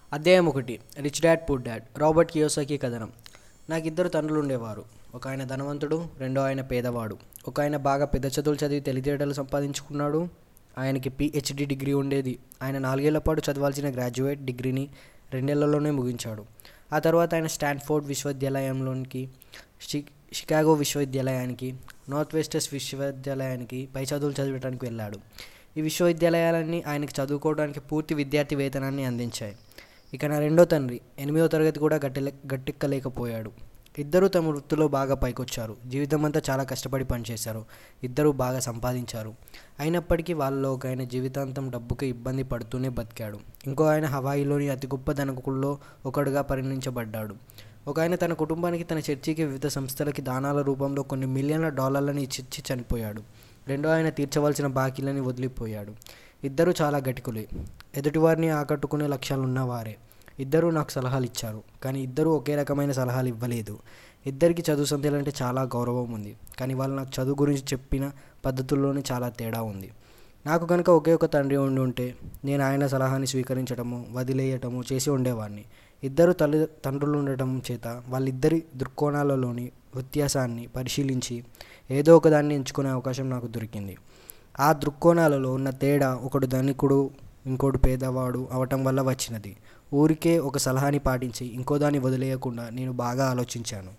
అధ్యాయం ఒకటి rich dad poor dad Robert Kiyosaki కథనం నాకు ఇద్దరు తండ్రులు ఉండేవారు ఒక ఆయన ధనవంతుడు రెండో ఆయన పేదవాడు ఒక ఆయన బాగా పెద్ద చదువులు చదివి తెలివితేటలు సంపాదించుకున్నాడు ఆయనకి పిహెచ్డి డిగ్రీ ఉండేది ఆయన నాలుగేళ్ల పాటు చదవాల్సిన గ్రాడ్యుయేట్ డిగ్రీని రెండేళ్లలోనే ముగించాడు ఆ తర్వాత ఆయన స్టాన్ఫోర్డ్ విశ్వవిద్యాలయంలోనికి షి షికాగో విశ్వవిద్యాలయానికి నార్త్ వెస్టర్స్ విశ్వవిద్యాలయానికి పై చదువులు చదవడానికి వెళ్ళాడు ఈ విశ్వవిద్యాలయాలన్నీ ఆయనకి చదువుకోవడానికి పూర్తి విద్యార్థి వేతనాన్ని అందించాయి ఇక నా రెండో తండ్రి ఎనిమిదో తరగతి కూడా గట్టి గట్టెక్కలేకపోయాడు ఇద్దరూ తమ వృత్తిలో బాగా పైకొచ్చారు జీవితం అంతా చాలా కష్టపడి పనిచేశారు ఇద్దరూ బాగా సంపాదించారు అయినప్పటికీ వాళ్ళలో ఒక ఆయన జీవితాంతం డబ్బుకి ఇబ్బంది పడుతూనే బతికాడు ఇంకో ఆయన హవాయిలోని అతి గొప్ప ధనకుల్లో ఒకడుగా పరిగణించబడ్డాడు ఒక ఆయన తన కుటుంబానికి తన చర్చికి వివిధ సంస్థలకి దానాల రూపంలో కొన్ని మిలియన్ల డాలర్లని ఇచ్చి చనిపోయాడు రెండో ఆయన తీర్చవలసిన బాకీలని వదిలిపోయాడు ఇద్దరూ చాలా గటికులే ఎదుటివారిని ఆకట్టుకునే లక్ష్యాలు ఉన్నవారే ఇద్దరూ నాకు సలహాలు ఇచ్చారు కానీ ఇద్దరూ ఒకే రకమైన సలహాలు ఇవ్వలేదు ఇద్దరికి చదువు సంధ్యలంటే చాలా గౌరవం ఉంది కానీ వాళ్ళు నాకు చదువు గురించి చెప్పిన పద్ధతుల్లోనే చాలా తేడా ఉంది నాకు కనుక ఒకే ఒక తండ్రి ఉండి ఉంటే నేను ఆయన సలహాని స్వీకరించడము వదిలేయటము చేసి ఉండేవాడిని ఇద్దరు తల్లి తండ్రులు ఉండటం చేత వాళ్ళిద్దరి దృక్కోణాలలోని వ్యత్యాసాన్ని పరిశీలించి ఏదో ఒకదాన్ని ఎంచుకునే అవకాశం నాకు దొరికింది ఆ దృక్కోణాలలో ఉన్న తేడా ఒకడు ధనికుడు ఇంకోటి పేదవాడు అవటం వల్ల వచ్చినది ఊరికే ఒక సలహాని పాటించి ఇంకో దాన్ని వదిలేయకుండా నేను బాగా ఆలోచించాను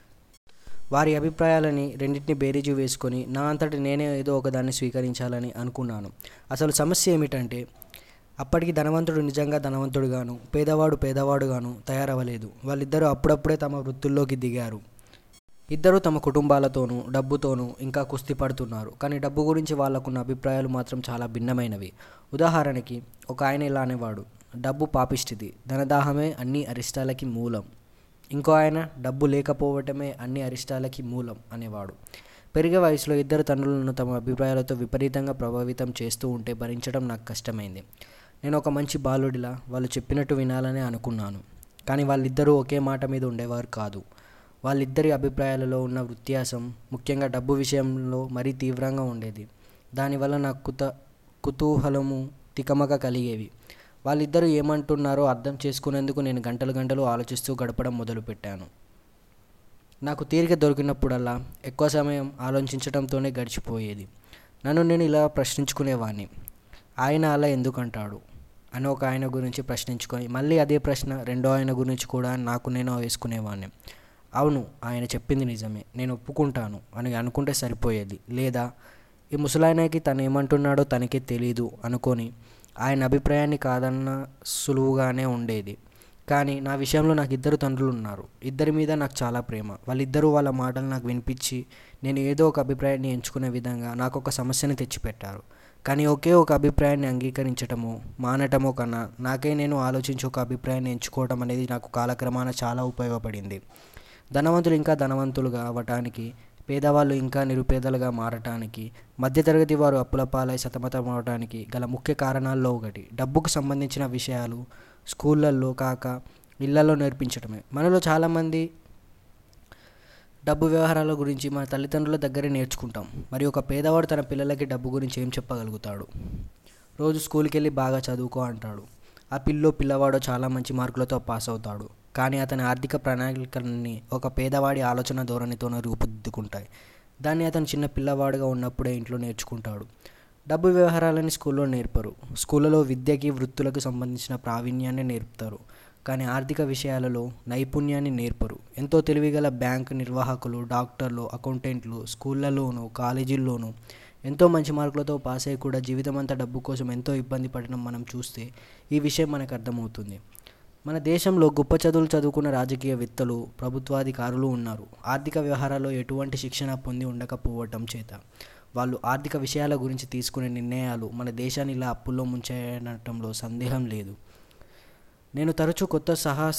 వారి అభిప్రాయాలని రెండింటిని బేరీజు వేసుకొని నా అంతటి నేనే ఏదో ఒకదాన్ని స్వీకరించాలని అనుకున్నాను అసలు సమస్య ఏమిటంటే అప్పటికి ధనవంతుడు నిజంగా ధనవంతుడుగాను పేదవాడు పేదవాడుగాను తయారవ్వలేదు వాళ్ళిద్దరూ అప్పుడప్పుడే తమ వృత్తుల్లోకి దిగారు ఇద్దరు తమ కుటుంబాలతోనూ డబ్బుతోనూ ఇంకా కుస్తీ పడుతున్నారు కానీ డబ్బు గురించి వాళ్ళకున్న అభిప్రాయాలు మాత్రం చాలా భిన్నమైనవి ఉదాహరణకి ఒక ఆయన ఇలా అనేవాడు డబ్బు పాపిష్టిది ధనదాహమే అన్ని అరిష్టాలకి మూలం ఇంకో ఆయన డబ్బు లేకపోవటమే అన్ని అరిష్టాలకి మూలం అనేవాడు పెరిగే వయసులో ఇద్దరు తండ్రులను తమ అభిప్రాయాలతో విపరీతంగా ప్రభావితం చేస్తూ ఉంటే భరించడం నాకు కష్టమైంది నేను ఒక మంచి బాలుడిలా వాళ్ళు చెప్పినట్టు వినాలని అనుకున్నాను కానీ వాళ్ళిద్దరూ ఒకే మాట మీద ఉండేవారు కాదు వాళ్ళిద్దరి అభిప్రాయాలలో ఉన్న వ్యత్యాసం ముఖ్యంగా డబ్బు విషయంలో మరీ తీవ్రంగా ఉండేది దానివల్ల నాకు కుత కుతూహలము తికమక కలిగేవి వాళ్ళిద్దరూ ఏమంటున్నారో అర్థం చేసుకునేందుకు నేను గంటలు గంటలు ఆలోచిస్తూ గడపడం మొదలుపెట్టాను నాకు తీరిక దొరికినప్పుడల్లా ఎక్కువ సమయం ఆలోచించడంతోనే గడిచిపోయేది నన్ను నేను ఇలా ప్రశ్నించుకునేవాడిని ఆయన అలా ఎందుకంటాడు అని ఒక ఆయన గురించి ప్రశ్నించుకొని మళ్ళీ అదే ప్రశ్న రెండో ఆయన గురించి కూడా నాకు నేను వేసుకునేవాడిని అవును ఆయన చెప్పింది నిజమే నేను ఒప్పుకుంటాను అని అనుకుంటే సరిపోయేది లేదా ఈ ముసలాయనకి తను ఏమంటున్నాడో తనకే తెలీదు అనుకొని ఆయన అభిప్రాయాన్ని కాదన్న సులువుగానే ఉండేది కానీ నా విషయంలో నాకు ఇద్దరు తండ్రులు ఉన్నారు ఇద్దరి మీద నాకు చాలా ప్రేమ వాళ్ళిద్దరూ వాళ్ళ మాటలు నాకు వినిపించి నేను ఏదో ఒక అభిప్రాయాన్ని ఎంచుకునే విధంగా నాకు ఒక సమస్యని తెచ్చిపెట్టారు కానీ ఒకే ఒక అభిప్రాయాన్ని అంగీకరించటమో మానటమో కన్నా నాకే నేను ఆలోచించి ఒక అభిప్రాయాన్ని ఎంచుకోవటం అనేది నాకు కాలక్రమాన చాలా ఉపయోగపడింది ధనవంతులు ఇంకా ధనవంతులుగా అవ్వటానికి పేదవాళ్ళు ఇంకా నిరుపేదలుగా మారటానికి మధ్యతరగతి వారు అప్పుల పాలై సతమతం అవడానికి గల ముఖ్య కారణాల్లో ఒకటి డబ్బుకు సంబంధించిన విషయాలు స్కూళ్ళల్లో కాక ఇళ్లలో నేర్పించడమే మనలో చాలామంది డబ్బు వ్యవహారాల గురించి మన తల్లిదండ్రుల దగ్గరే నేర్చుకుంటాం మరి ఒక పేదవాడు తన పిల్లలకి డబ్బు గురించి ఏం చెప్పగలుగుతాడు రోజు స్కూల్కి వెళ్ళి బాగా చదువుకో అంటాడు ఆ పిల్లో పిల్లవాడో చాలా మంచి మార్కులతో పాస్ అవుతాడు కానీ అతని ఆర్థిక ప్రణాళికలన్నీ ఒక పేదవాడి ఆలోచన ధోరణితోనే రూపుదిద్దుకుంటాయి దాన్ని అతను చిన్న పిల్లవాడుగా ఉన్నప్పుడే ఇంట్లో నేర్చుకుంటాడు డబ్బు వ్యవహారాలని స్కూల్లో నేర్పరు స్కూళ్ళలో విద్యకి వృత్తులకు సంబంధించిన ప్రావీణ్యాన్ని నేర్పుతారు కానీ ఆర్థిక విషయాలలో నైపుణ్యాన్ని నేర్పరు ఎంతో తెలివిగల బ్యాంక్ నిర్వాహకులు డాక్టర్లు అకౌంటెంట్లు స్కూళ్ళలోనూ కాలేజీల్లోనూ ఎంతో మంచి మార్కులతో పాస్ అయ్యి కూడా జీవితం అంతా డబ్బు కోసం ఎంతో ఇబ్బంది పడడం మనం చూస్తే ఈ విషయం మనకు అర్థమవుతుంది మన దేశంలో గొప్ప చదువులు చదువుకున్న రాజకీయవేత్తలు ప్రభుత్వాధికారులు ఉన్నారు ఆర్థిక వ్యవహారాల్లో ఎటువంటి శిక్షణ పొంది ఉండకపోవటం చేత వాళ్ళు ఆర్థిక విషయాల గురించి తీసుకునే నిర్ణయాలు మన దేశాన్ని ఇలా అప్పుల్లో ముంచేయడంలో సందేహం లేదు నేను తరచూ కొత్త సహాస్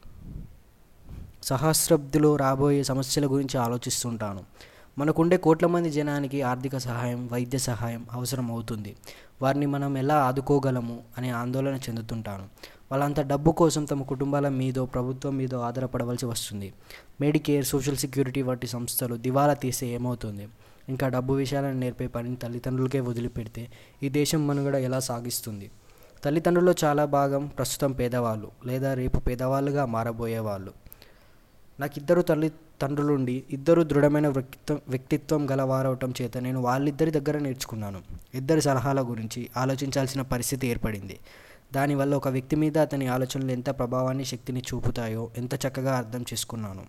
సహస్రాబ్దిలో రాబోయే సమస్యల గురించి ఆలోచిస్తుంటాను మనకుండే కోట్ల మంది జనానికి ఆర్థిక సహాయం వైద్య సహాయం అవసరం అవుతుంది వారిని మనం ఎలా ఆదుకోగలము అనే ఆందోళన చెందుతుంటాను వాళ్ళంత డబ్బు కోసం తమ కుటుంబాల మీదో ప్రభుత్వం మీదో ఆధారపడవలసి వస్తుంది మెడికేర్ సోషల్ సెక్యూరిటీ వంటి సంస్థలు దివాలా తీస్తే ఏమవుతుంది ఇంకా డబ్బు విషయాలను నేర్పే పనిని తల్లిదండ్రులకే వదిలిపెడితే ఈ దేశం మనుగడ ఎలా సాగిస్తుంది తల్లిదండ్రుల్లో చాలా భాగం ప్రస్తుతం పేదవాళ్ళు లేదా రేపు పేదవాళ్ళుగా మారబోయేవాళ్ళు నాకు ఇద్దరు తల్లి తండ్రులుండి ఇద్దరు దృఢమైన వ్యక్తిత్వం వ్యక్తిత్వం గలవారవటం చేత నేను వాళ్ళిద్దరి దగ్గర నేర్చుకున్నాను ఇద్దరి సలహాల గురించి ఆలోచించాల్సిన పరిస్థితి ఏర్పడింది దానివల్ల ఒక వ్యక్తి మీద అతని ఆలోచనలు ఎంత ప్రభావాన్ని శక్తిని చూపుతాయో ఎంత చక్కగా అర్థం చేసుకున్నాను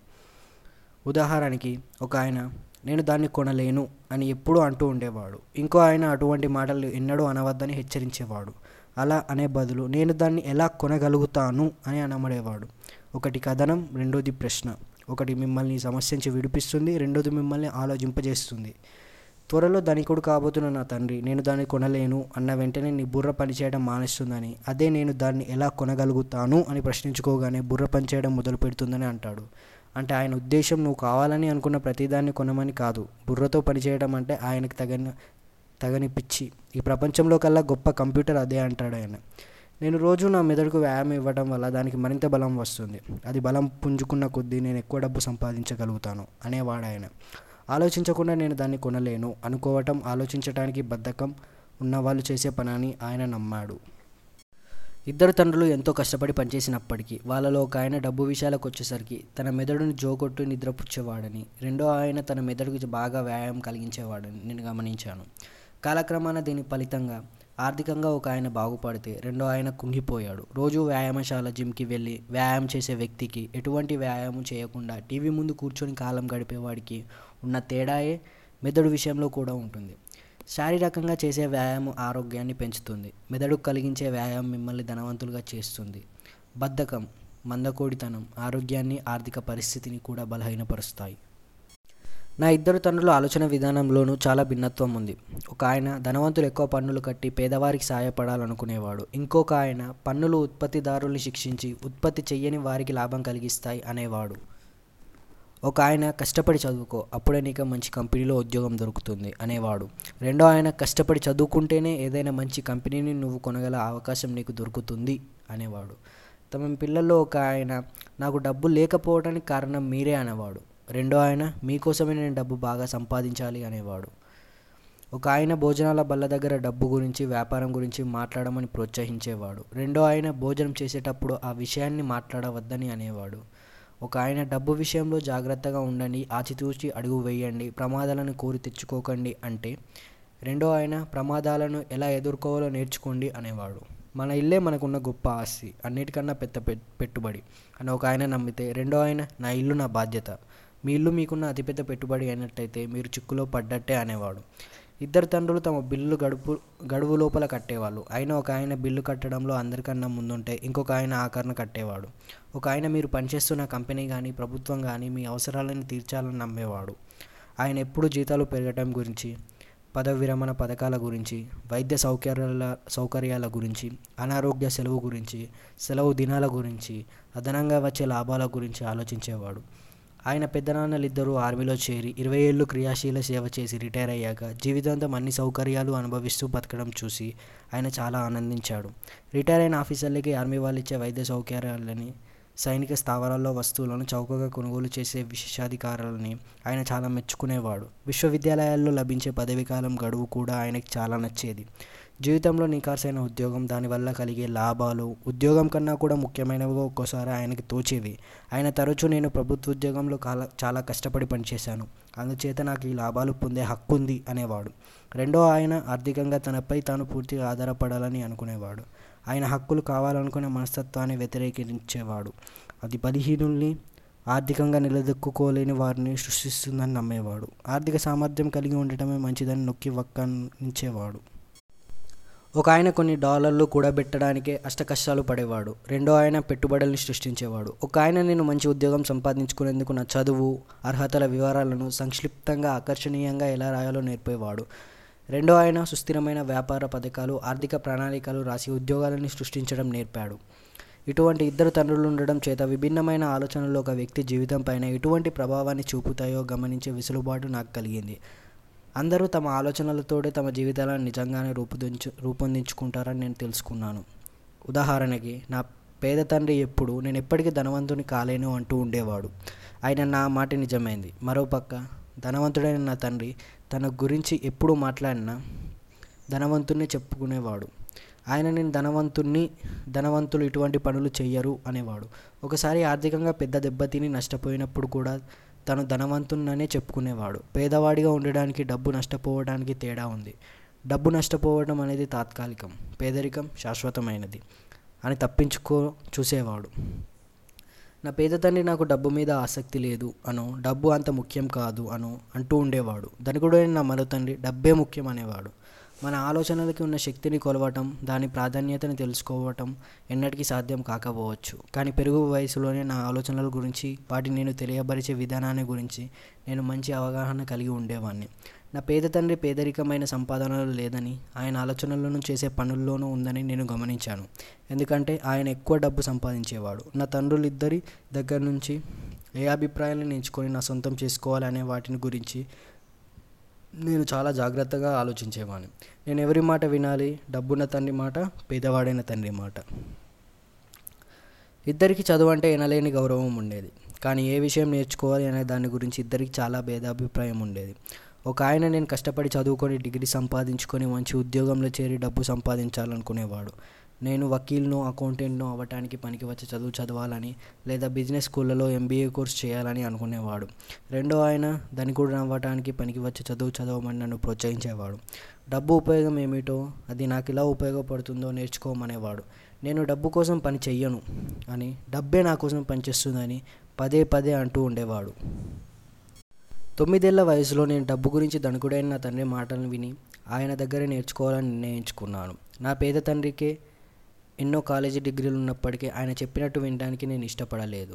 ఉదాహరణకి ఒక ఆయన నేను దాన్ని కొనలేను అని ఎప్పుడూ అంటూ ఉండేవాడు ఇంకో ఆయన అటువంటి మాటలు ఎన్నడూ అనవద్దని హెచ్చరించేవాడు అలా అనే బదులు నేను దాన్ని ఎలా కొనగలుగుతాను అని అనమడేవాడు ఒకటి కథనం రెండోది ప్రశ్న ఒకటి మిమ్మల్ని ఈ సమస్య నుంచి విడిపిస్తుంది రెండోది మిమ్మల్ని ఆలోచింపజేస్తుంది త్వరలో ధనికుడు కాబోతున్న నా తండ్రి నేను దాన్ని కొనలేను అన్న వెంటనే నీ బుర్ర పనిచేయడం మానేస్తుందని అదే నేను దాన్ని ఎలా కొనగలుగుతాను అని ప్రశ్నించుకోగానే బుర్ర పనిచేయడం మొదలు పెడుతుందని అంటాడు అంటే ఆయన ఉద్దేశం నువ్వు కావాలని అనుకున్న ప్రతిదాన్ని కొనమని కాదు బుర్రతో పనిచేయడం అంటే ఆయనకు తగని తగని పిచ్చి ఈ ప్రపంచంలో కల్లా గొప్ప కంప్యూటర్ అదే అంటాడు ఆయన నేను రోజు నా మెదడుకు వ్యాయామం ఇవ్వడం వల్ల దానికి మరింత బలం వస్తుంది అది బలం పుంజుకున్న కొద్దీ నేను ఎక్కువ డబ్బు సంపాదించగలుగుతాను అనేవాడు ఆయన ఆలోచించకుండా నేను దాన్ని కొనలేను అనుకోవటం ఆలోచించడానికి బద్ధకం ఉన్నవాళ్ళు చేసే పని అని ఆయన నమ్మాడు ఇద్దరు తండ్రులు ఎంతో కష్టపడి పనిచేసినప్పటికీ వాళ్ళలో ఒక ఆయన డబ్బు విషయాలకు వచ్చేసరికి తన మెదడుని జోకొట్టు నిద్రపుచ్చేవాడని రెండో ఆయన తన మెదడుకు బాగా వ్యాయామం కలిగించేవాడని నేను గమనించాను కాలక్రమాన దీని ఫలితంగా ఆర్థికంగా ఒక ఆయన బాగుపడితే రెండో ఆయన కుంగిపోయాడు రోజు వ్యాయామశాల జిమ్కి వెళ్ళి వ్యాయామం చేసే వ్యక్తికి ఎటువంటి వ్యాయామం చేయకుండా టీవీ ముందు కూర్చొని కాలం గడిపేవాడికి ఉన్న తేడాయే మెదడు విషయంలో కూడా ఉంటుంది శారీరకంగా చేసే వ్యాయామం ఆరోగ్యాన్ని పెంచుతుంది మెదడుకు కలిగించే వ్యాయామం మిమ్మల్ని ధనవంతులుగా చేస్తుంది బద్ధకం మందకోడితనం ఆరోగ్యాన్ని ఆర్థిక పరిస్థితిని కూడా బలహీనపరుస్తాయి నా ఇద్దరు తండ్రుల ఆలోచన విధానంలోనూ చాలా భిన్నత్వం ఉంది ఒక ఆయన ధనవంతులు ఎక్కువ పన్నులు కట్టి పేదవారికి సాయపడాలనుకునేవాడు ఇంకొక ఆయన పన్నులు ఉత్పత్తిదారుల్ని శిక్షించి ఉత్పత్తి చెయ్యని వారికి లాభం కలిగిస్తాయి అనేవాడు ఒక ఆయన కష్టపడి చదువుకో అప్పుడే నీకు మంచి కంపెనీలో ఉద్యోగం దొరుకుతుంది అనేవాడు రెండో ఆయన కష్టపడి చదువుకుంటేనే ఏదైనా మంచి కంపెనీని నువ్వు కొనగల అవకాశం నీకు దొరుకుతుంది అనేవాడు తమ పిల్లల్లో ఒక ఆయన నాకు డబ్బు లేకపోవడానికి కారణం మీరే అనేవాడు రెండో ఆయన మీకోసమే నేను డబ్బు బాగా సంపాదించాలి అనేవాడు ఒక ఆయన భోజనాల బల్ల దగ్గర డబ్బు గురించి వ్యాపారం గురించి మాట్లాడమని ప్రోత్సహించేవాడు రెండో ఆయన భోజనం చేసేటప్పుడు ఆ విషయాన్ని మాట్లాడవద్దని అనేవాడు ఒక ఆయన డబ్బు విషయంలో జాగ్రత్తగా ఉండండి ఆచితూచి అడుగు వేయండి ప్రమాదాలను కోరి తెచ్చుకోకండి అంటే రెండో ఆయన ప్రమాదాలను ఎలా ఎదుర్కోవాలో నేర్చుకోండి అనేవాడు మన ఇల్లే మనకున్న గొప్ప ఆస్తి అన్నిటికన్నా పెద్ద పె- పెట్టుబడి అని ఒక ఆయన నమ్మితే రెండో ఆయన నా ఇల్లు నా బాధ్యత మీ ఇల్లు మీకున్న అతిపెద్ద పెట్టుబడి అయినట్టయితే మీరు చిక్కులో పడ్డట్టే అనేవాడు ఇద్దరు తండ్రులు తమ బిల్లు గడుపు గడువు లోపల కట్టేవాళ్ళు అయినా ఒక ఆయన బిల్లు కట్టడంలో అందరికన్నా ముందుంటే ఇంకొక ఆయన ఆఖరణ కట్టేవాడు ఒక ఆయన మీరు పనిచేస్తున్న కంపెనీ కానీ ప్రభుత్వం కానీ మీ అవసరాలను తీర్చాలని నమ్మేవాడు ఆయన ఎప్పుడు జీతాలు పెరగటం గురించి పదవి విరమణ పథకాల గురించి వైద్య సౌకర్యాల సౌకర్యాల గురించి అనారోగ్య సెలవు గురించి సెలవు దినాల గురించి అదనంగా వచ్చే లాభాల గురించి ఆలోచించేవాడు ఆయన పెద్దనాన్నలిద్దరూ ఆర్మీలో చేరి ఇరవై ఏళ్ళు క్రియాశీల సేవ చేసి రిటైర్ అయ్యాక జీవితాంతం అన్ని సౌకర్యాలు అనుభవిస్తూ బతకడం చూసి ఆయన చాలా ఆనందించాడు రిటైర్ అయిన ఆఫీసర్లకి ఆర్మీ వాళ్ళు ఇచ్చే వైద్య సౌకర్యాలని సైనిక స్థావరాల్లో వస్తువులను చౌకగా కొనుగోలు చేసే విశేషాధికారాలని ఆయన చాలా మెచ్చుకునేవాడు విశ్వవిద్యాలయాల్లో లభించే పదవి కాలం గడువు కూడా ఆయనకి చాలా నచ్చేది జీవితంలో నికార్సైన ఉద్యోగం దానివల్ల కలిగే లాభాలు ఉద్యోగం కన్నా కూడా ముఖ్యమైనవి ఒక్కోసారి ఆయనకి తోచేవి ఆయన తరచూ నేను ప్రభుత్వ ఉద్యోగంలో కాల చాలా కష్టపడి పనిచేశాను అందుచేత నాకు ఈ లాభాలు పొందే హక్కు ఉంది అనేవాడు రెండో ఆయన ఆర్థికంగా తనపై తాను పూర్తిగా ఆధారపడాలని అనుకునేవాడు ఆయన హక్కులు కావాలనుకునే మనస్తత్వాన్ని వ్యతిరేకించేవాడు అది బలహీనుల్ని ఆర్థికంగా నిలదొక్కుకోలేని వారిని సృష్టిస్తుందని నమ్మేవాడు ఆర్థిక సామర్థ్యం కలిగి ఉండటమే మంచిదని నొక్కి వక్కానించేవాడు ఒక ఆయన కొన్ని డాలర్లు కూడబెట్టడానికే అష్టకష్టాలు పడేవాడు రెండో ఆయన పెట్టుబడుల్ని సృష్టించేవాడు ఒక ఆయన నేను మంచి ఉద్యోగం సంపాదించుకునేందుకు నా చదువు అర్హతల వివరాలను సంక్షిప్తంగా ఆకర్షణీయంగా ఎలా రాయాలో నేర్పేవాడు రెండో ఆయన సుస్థిరమైన వ్యాపార పథకాలు ఆర్థిక ప్రణాళికలు రాసి ఉద్యోగాలను సృష్టించడం నేర్పాడు ఇటువంటి ఇద్దరు తండ్రులు ఉండడం చేత విభిన్నమైన ఆలోచనలు ఒక వ్యక్తి జీవితం పైన ఎటువంటి ప్రభావాన్ని చూపుతాయో గమనించే వెసులుబాటు నాకు కలిగింది అందరూ తమ ఆలోచనలతోనే తమ జీవితాలను నిజంగానే రూపుదించు రూపొందించుకుంటారని నేను తెలుసుకున్నాను ఉదాహరణకి నా పేద తండ్రి ఎప్పుడు నేను ఎప్పటికీ ధనవంతుని కాలేను అంటూ ఉండేవాడు ఆయన నా మాట నిజమైంది మరోపక్క ధనవంతుడైన నా తండ్రి తన గురించి ఎప్పుడు మాట్లాడినా ధనవంతుని చెప్పుకునేవాడు ఆయన నేను ధనవంతుణ్ణి ధనవంతులు ఇటువంటి పనులు చెయ్యరు అనేవాడు ఒకసారి ఆర్థికంగా పెద్ద దెబ్బతిని నష్టపోయినప్పుడు కూడా తను ధనవంతున్ననే చెప్పుకునేవాడు పేదవాడిగా ఉండడానికి డబ్బు నష్టపోవడానికి తేడా ఉంది డబ్బు నష్టపోవడం అనేది తాత్కాలికం పేదరికం శాశ్వతమైనది అని తప్పించుకో చూసేవాడు నా పేద తండ్రి నాకు డబ్బు మీద ఆసక్తి లేదు అను డబ్బు అంత ముఖ్యం కాదు అను అంటూ ఉండేవాడు ధనికుడైన నా మరో తండ్రి డబ్బే ముఖ్యం అనేవాడు మన ఆలోచనలకి ఉన్న శక్తిని కొలవటం దాని ప్రాధాన్యతని తెలుసుకోవటం ఎన్నటికీ సాధ్యం కాకపోవచ్చు కానీ పెరుగు వయసులోనే నా ఆలోచనల గురించి వాటిని నేను తెలియబరిచే విధానాన్ని గురించి నేను మంచి అవగాహన కలిగి ఉండేవాడిని నా పేద తండ్రి పేదరికమైన సంపాదనలు లేదని ఆయన ఆలోచనలను చేసే పనుల్లోనూ ఉందని నేను గమనించాను ఎందుకంటే ఆయన ఎక్కువ డబ్బు సంపాదించేవాడు నా తండ్రులిద్దరి దగ్గర నుంచి ఏ అభిప్రాయాలను ఎంచుకొని నా సొంతం చేసుకోవాలనే వాటిని గురించి నేను చాలా జాగ్రత్తగా ఆలోచించేవాడిని నేను ఎవరి మాట వినాలి డబ్బున్న తండ్రి మాట పేదవాడైన తండ్రి మాట ఇద్దరికి చదువు అంటే ఎనలేని గౌరవం ఉండేది కానీ ఏ విషయం నేర్చుకోవాలి అనే దాని గురించి ఇద్దరికి చాలా భేదాభిప్రాయం ఉండేది ఒక ఆయన నేను కష్టపడి చదువుకొని డిగ్రీ సంపాదించుకొని మంచి ఉద్యోగంలో చేరి డబ్బు సంపాదించాలనుకునేవాడు నేను వకీల్ను అకౌంటెంట్ను అవ్వటానికి పనికి వచ్చే చదువు చదవాలని లేదా బిజినెస్ స్కూళ్ళలో ఎంబీఏ కోర్స్ చేయాలని అనుకునేవాడు రెండో ఆయన ధనికుడు అవ్వటానికి పనికి వచ్చే చదువు చదవమని నన్ను ప్రోత్సహించేవాడు డబ్బు ఉపయోగం ఏమిటో అది నాకు ఇలా ఉపయోగపడుతుందో నేర్చుకోమనేవాడు నేను డబ్బు కోసం పని చెయ్యను అని డబ్బే నా కోసం పనిచేస్తుందని పదే పదే అంటూ ఉండేవాడు తొమ్మిదేళ్ల వయసులో నేను డబ్బు గురించి ధనికుడైన నా తండ్రి మాటలను విని ఆయన దగ్గర నేర్చుకోవాలని నిర్ణయించుకున్నాను నా పేద తండ్రికే ఎన్నో కాలేజీ డిగ్రీలు ఉన్నప్పటికీ ఆయన చెప్పినట్టు వినడానికి నేను ఇష్టపడలేదు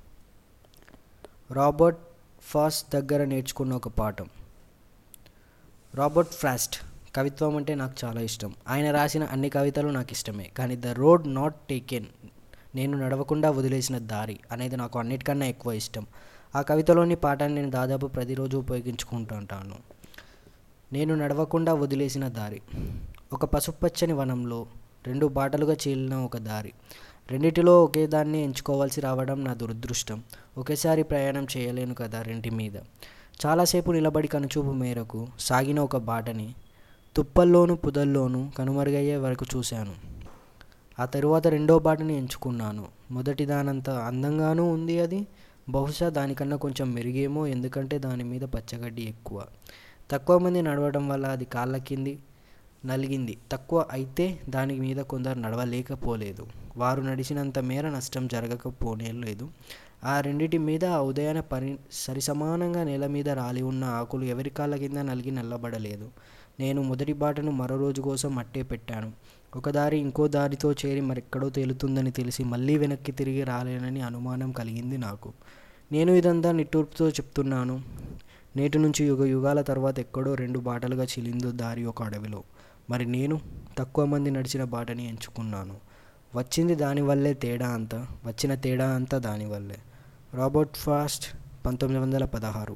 రాబర్ట్ ఫాస్ట్ దగ్గర నేర్చుకున్న ఒక పాఠం రాబర్ట్ ఫ్రాస్ట్ కవిత్వం అంటే నాకు చాలా ఇష్టం ఆయన రాసిన అన్ని కవితలు నాకు ఇష్టమే కానీ ద రోడ్ నాట్ టేకెన్ నేను నడవకుండా వదిలేసిన దారి అనేది నాకు అన్నిటికన్నా ఎక్కువ ఇష్టం ఆ కవితలోని పాఠాన్ని నేను దాదాపు ప్రతిరోజు ఉపయోగించుకుంటుంటాను నేను నడవకుండా వదిలేసిన దారి ఒక పసుపచ్చని వనంలో రెండు బాటలుగా చీలిన ఒక దారి రెండిటిలో ఒకే దాన్ని ఎంచుకోవాల్సి రావడం నా దురదృష్టం ఒకేసారి ప్రయాణం చేయలేను కదా రెంటి మీద చాలాసేపు నిలబడి కనుచూపు మేరకు సాగిన ఒక బాటని తుప్పల్లోనూ పుదల్లోనూ కనుమరుగయ్యే వరకు చూశాను ఆ తరువాత రెండో బాటని ఎంచుకున్నాను మొదటి దానంత అందంగానూ ఉంది అది బహుశా దానికన్నా కొంచెం మెరుగేమో ఎందుకంటే దాని మీద పచ్చగడ్డి ఎక్కువ తక్కువ మంది నడవడం వల్ల అది కాళ్ళ కింది నలిగింది తక్కువ అయితే దాని మీద కొందరు నడవలేకపోలేదు వారు నడిచినంత మేర నష్టం జరగకపోనే లేదు ఆ రెండిటి మీద ఆ ఉదయాన పరి సరిసమానంగా నేల మీద రాలి ఉన్న ఆకులు ఎవరి కాళ్ళ కింద నలిగి నల్లబడలేదు నేను మొదటి బాటను మరో రోజు కోసం అట్టే పెట్టాను ఒక దారి ఇంకో దారితో చేరి మరెక్కడో తేలుతుందని తెలిసి మళ్ళీ వెనక్కి తిరిగి రాలేనని అనుమానం కలిగింది నాకు నేను ఇదంతా నిట్టూర్పుతో చెప్తున్నాను నేటి నుంచి యుగ యుగాల తర్వాత ఎక్కడో రెండు బాటలుగా చిలిందో దారి ఒక అడవిలో మరి నేను తక్కువ మంది నడిచిన బాటని ఎంచుకున్నాను వచ్చింది దానివల్లే తేడా అంతా వచ్చిన తేడా అంతా దానివల్లే రాబర్ట్ ఫాస్ట్ పంతొమ్మిది వందల పదహారు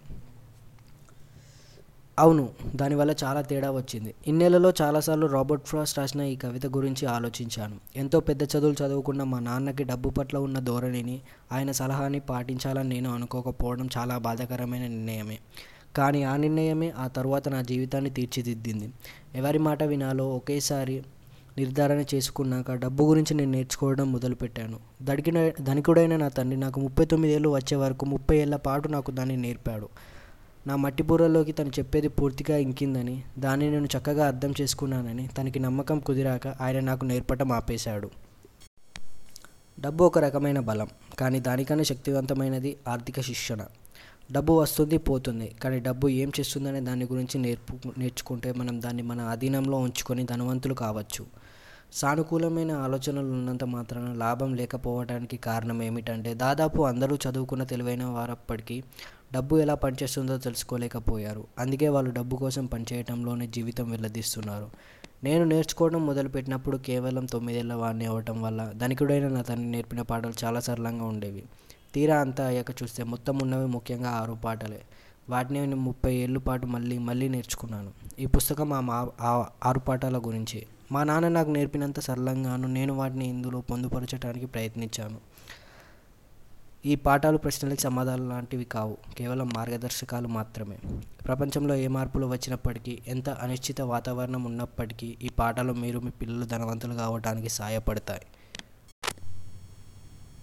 అవును దానివల్ల చాలా తేడా వచ్చింది ఇన్నేళ్లలో చాలాసార్లు రాబర్ట్ ఫ్రాస్ట్ రాసిన ఈ కవిత గురించి ఆలోచించాను ఎంతో పెద్ద చదువులు చదువుకున్న మా నాన్నకి డబ్బు పట్ల ఉన్న ధోరణిని ఆయన సలహాని పాటించాలని నేను అనుకోకపోవడం చాలా బాధాకరమైన నిర్ణయమే కానీ ఆ నిర్ణయమే ఆ తరువాత నా జీవితాన్ని తీర్చిదిద్దింది ఎవరి మాట వినాలో ఒకేసారి నిర్ధారణ చేసుకున్నాక డబ్బు గురించి నేను నేర్చుకోవడం మొదలుపెట్టాను దడికిన ధనికుడైన నా తండ్రి నాకు ముప్పై తొమ్మిది ఏళ్ళు వచ్చే వరకు ముప్పై ఏళ్ల పాటు నాకు దాన్ని నేర్పాడు నా మట్టి బుర్రలోకి తను చెప్పేది పూర్తిగా ఇంకిందని దాన్ని నేను చక్కగా అర్థం చేసుకున్నానని తనకి నమ్మకం కుదిరాక ఆయన నాకు నేర్పటం ఆపేశాడు డబ్బు ఒక రకమైన బలం కానీ దానికన్నా శక్తివంతమైనది ఆర్థిక శిక్షణ డబ్బు వస్తుంది పోతుంది కానీ డబ్బు ఏం చేస్తుందనే దాని గురించి నేర్పు నేర్చుకుంటే మనం దాన్ని మన అధీనంలో ఉంచుకొని ధనవంతులు కావచ్చు సానుకూలమైన ఆలోచనలు ఉన్నంత మాత్రాన లాభం లేకపోవడానికి కారణం ఏమిటంటే దాదాపు అందరూ చదువుకున్న తెలివైన వారప్పటికీ డబ్బు ఎలా పనిచేస్తుందో తెలుసుకోలేకపోయారు అందుకే వాళ్ళు డబ్బు కోసం పనిచేయటంలోనే జీవితం వెళ్ళదీస్తున్నారు నేను నేర్చుకోవడం మొదలుపెట్టినప్పుడు కేవలం తొమ్మిదేళ్ల వాడిని అవ్వటం వల్ల ధనికుడైన నా తండ్రి నేర్పిన పాటలు చాలా సరళంగా ఉండేవి తీరా అంతా అయ్యాక చూస్తే మొత్తం ఉన్నవి ముఖ్యంగా ఆరు పాటలే వాటిని నేను ముప్పై ఏళ్ళ పాటు మళ్ళీ మళ్ళీ నేర్చుకున్నాను ఈ పుస్తకం ఆ మా ఆ ఆరు పాఠాల గురించి మా నాన్న నాకు నేర్పినంత సరళంగాను నేను వాటిని ఇందులో పొందుపరచడానికి ప్రయత్నించాను ఈ పాఠాలు ప్రశ్నలకు సమాధానాలు లాంటివి కావు కేవలం మార్గదర్శకాలు మాత్రమే ప్రపంచంలో ఏ మార్పులు వచ్చినప్పటికీ ఎంత అనిశ్చిత వాతావరణం ఉన్నప్పటికీ ఈ పాఠాలు మీరు మీ పిల్లలు ధనవంతులు కావడానికి సహాయపడతాయి